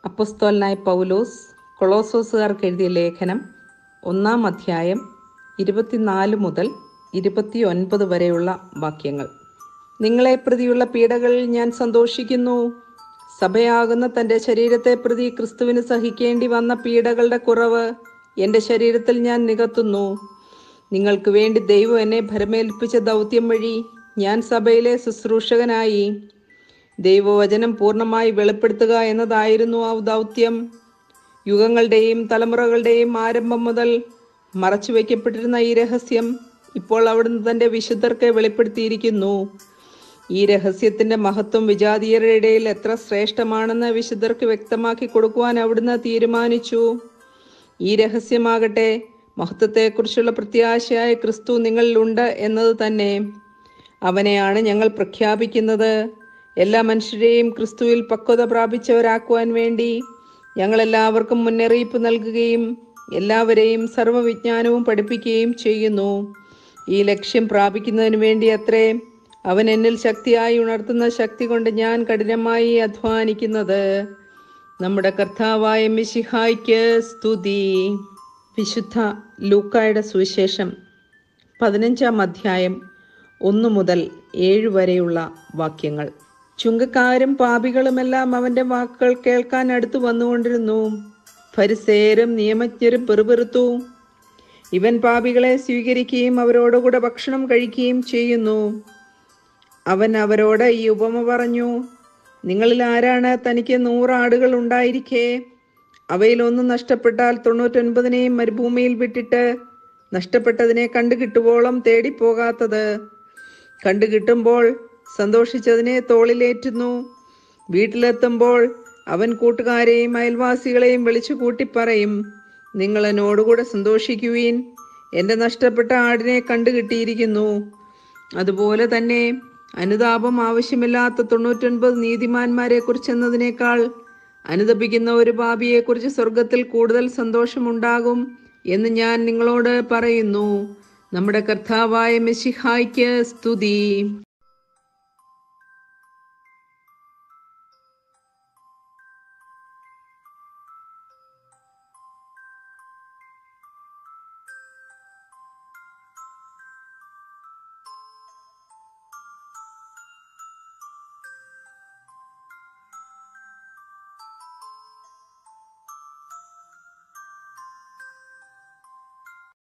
അപ്പസ്തോലനായ പൗലോസ് കൊളോസോസുകാർക്ക് എഴുതിയ ലേഖനം ഒന്നാം അധ്യായം ഇരുപത്തിനാല് മുതൽ ഇരുപത്തിയൊൻപത് വരെയുള്ള വാക്യങ്ങൾ നിങ്ങളെ പ്രതിയുള്ള പീഡകളിൽ ഞാൻ സന്തോഷിക്കുന്നു സഭയാകുന്ന തൻ്റെ ശരീരത്തെ പ്രതി ക്രിസ്തുവിന് സഹിക്കേണ്ടി വന്ന പീഡകളുടെ കുറവ് എൻ്റെ ശരീരത്തിൽ ഞാൻ നികത്തുന്നു നിങ്ങൾക്ക് വേണ്ടി ദൈവം എന്നെ ഭരമേൽപ്പിച്ച ദൗത്യം വഴി ഞാൻ സഭയിലെ ശുശ്രൂഷകനായി ദൈവവചനം പൂർണ്ണമായി വെളിപ്പെടുത്തുക എന്നതായിരുന്നു ആ ദൗത്യം യുഗങ്ങളുടെയും തലമുറകളുടെയും ആരംഭം മുതൽ മറച്ചു വയ്ക്കപ്പെട്ടിരുന്ന ഈ രഹസ്യം ഇപ്പോൾ അവിടുന്ന് തൻ്റെ വിശുദ്ധർക്ക് വെളിപ്പെടുത്തിയിരിക്കുന്നു ഈ രഹസ്യത്തിന്റെ മഹത്വം വിജാതീയരുടെ ഇടയിൽ എത്ര ശ്രേഷ്ഠമാണെന്ന് വിശുദ്ധർക്ക് വ്യക്തമാക്കി കൊടുക്കുവാൻ അവിടുന്ന് തീരുമാനിച്ചു ഈ രഹസ്യമാകട്ടെ മഹത്വത്തെക്കുറിച്ചുള്ള പ്രത്യാശയായ ക്രിസ്തു നിങ്ങളിലുണ്ട് എന്നത് തന്നെ അവനെയാണ് ഞങ്ങൾ പ്രഖ്യാപിക്കുന്നത് എല്ലാ മനുഷ്യരെയും ക്രിസ്തുവിൽ പക്വത പ്രാപിച്ചവരാക്കുവാൻ വേണ്ടി ഞങ്ങൾ എല്ലാവർക്കും മുന്നറിയിപ്പ് നൽകുകയും എല്ലാവരെയും സർവ്വവിജ്ഞാനവും പഠിപ്പിക്കുകയും ചെയ്യുന്നു ഈ ലക്ഷ്യം പ്രാപിക്കുന്നതിന് വേണ്ടി അത്രേ അവൻ എന്നിൽ ശക്തിയായി ഉണർത്തുന്ന ശക്തി കൊണ്ട് ഞാൻ കഠിനമായി അധ്വാനിക്കുന്നത് നമ്മുടെ കർത്താവായ മിശിഹായ്ക്ക് സ്തുതി വിശുദ്ധ ലൂക്കായുടെ സുവിശേഷം പതിനഞ്ചാം അധ്യായം ഒന്നു മുതൽ ഏഴ് വരെയുള്ള വാക്യങ്ങൾ ചുങ്കക്കാരും പാപികളുമെല്ലാം അവന്റെ വാക്കുകൾ കേൾക്കാൻ അടുത്തു വന്നുകൊണ്ടിരുന്നു ഫരിസേരും നിയമജ്ഞരും പെറുപെറുത്തു ഇവൻ പാപികളെ സ്വീകരിക്കുകയും അവരോടുകൂടെ ഭക്ഷണം കഴിക്കുകയും ചെയ്യുന്നു അവൻ അവരോട് ഈ ഉപമ പറഞ്ഞു നിങ്ങളിൽ ആരാണ് തനിക്ക് നൂറാടുകൾ ഉണ്ടായിരിക്കെ അവയിൽ ഒന്ന് നഷ്ടപ്പെട്ടാൽ തൊണ്ണൂറ്റൊൻപതിനെയും മരുഭൂമിയിൽ വിട്ടിട്ട് നഷ്ടപ്പെട്ടതിനെ കണ്ടു കിട്ടുവോളം തേടിപ്പോകാത്തത് കണ്ടു കിട്ടുമ്പോൾ സന്തോഷിച്ചതിനെ തോളിലേറ്റുന്നു വീട്ടിലെത്തുമ്പോൾ അവൻ കൂട്ടുകാരെയും അയൽവാസികളെയും വിളിച്ചു കൂട്ടി പറയും നിങ്ങൾ എന്നോടുകൂടെ സന്തോഷിക്കുവീൻ എൻ്റെ നഷ്ടപ്പെട്ട ആടിനെ കണ്ടു കിട്ടിയിരിക്കുന്നു അതുപോലെ തന്നെ അനുതാപം ആവശ്യമില്ലാത്ത തൊണ്ണൂറ്റൊൻപത് നീതിമാന്മാരെ കുറിച്ചെന്നതിനേക്കാൾ അനുതപിക്കുന്ന ഒരു പാപിയെക്കുറിച്ച് സ്വർഗത്തിൽ കൂടുതൽ സന്തോഷമുണ്ടാകും എന്ന് ഞാൻ നിങ്ങളോട് പറയുന്നു നമ്മുടെ കർത്താവായ മെസ്സിഹായ്ക്ക് സ്തുതി